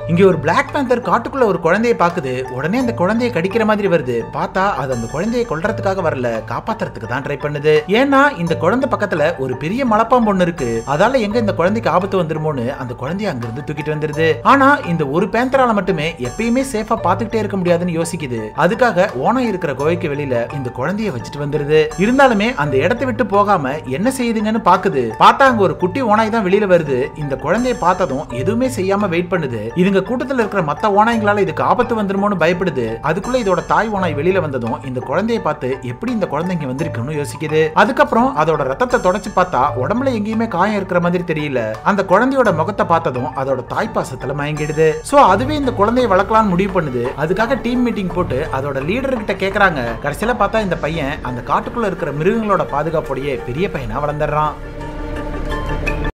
இங்க ஒரு black panther காட்டுக்குள்ள ஒரு குழந்தையை பாக்குது உடனே அந்த குழந்தையை கடிக்கிற மாதிரி வருது பார்த்தா அது அந்த குழந்தையை கொல்றதுக்காக வரல காப்பாத்துறதுக்கு தான் ட்ரை பண்ணுது ஏன்னா இந்த குழந்தை பக்கத்துல ஒரு பெரிய மலப்பாம்பு ஒண்ணு இருக்கு அதால எங்க இந்த குழந்தைக்கு ஆபத்து வந்துருமோன்னு அந்த குழந்தைய அங்கிருந்து தூக்கிட்டு வந்துருது ஆனா இந்த ஒரு பேந்தரால மட்டுமே எப்பயுமே சேஃபா பாத்துக்கிட்டே இருக்க முடியாதுன்னு யோசிக்குது அதுக்காக ஓனம் இருக்கிற குகைக்கு வெளியில இந்த குழந்தைய வச்சுட்டு வந்துருது இருந்தாலுமே அந்த இடத்தை விட்டு போகாம என்ன செய்யுதுங்கன்னு பாக்குது பார்த்தா அங்க ஒரு குட்டி ஓனாய் தான் வெளியில வருது இந்த குழந்தைய பார்த்ததும் எதுவுமே செய்யாம வெயிட் பண்ணுது இதுங்க கூட்டத்துல இருக்கிற மத்த ஓனாய்ங்களால இதுக்கு ஆபத்து வந்துருமோன்னு பயப்படுது அதுக்குள்ள இதோட தாய் ஓனாய் வெளியில வந்ததும் இந்த குழந்தைய பார்த்து எப்படி இந்த குழந்தைங்க வந்திருக்குன்னு யோசிக்குது அதுக்கப்புறம் அதோட ரத்தத்தை தொடச்சு பார்த்தா உடம்புல எங்கேயுமே காயம் இருக்கிற மாதிரி தெரியல அந்த குழந்தையோட முகத்தை பார்த்ததும் அதோட தாய் பாசத்துல மயங்கிடுது சோ அதுவே இந்த குழந்தையை வளர்க்கலாம்னு முடிவு பண்ணுது அதுக்காக டீம் மீட்டிங் போட்டு அதோட லீடர் கிட்ட கேக்குறாங்க கடைசியில பார்த்தா இந்த பையன் அந்த காட்டுக்குள்ள இருக்கிற மிருகங்களோட பாதுகாப்போடையே பெரிய பையனா வளர்ந்துடுறான்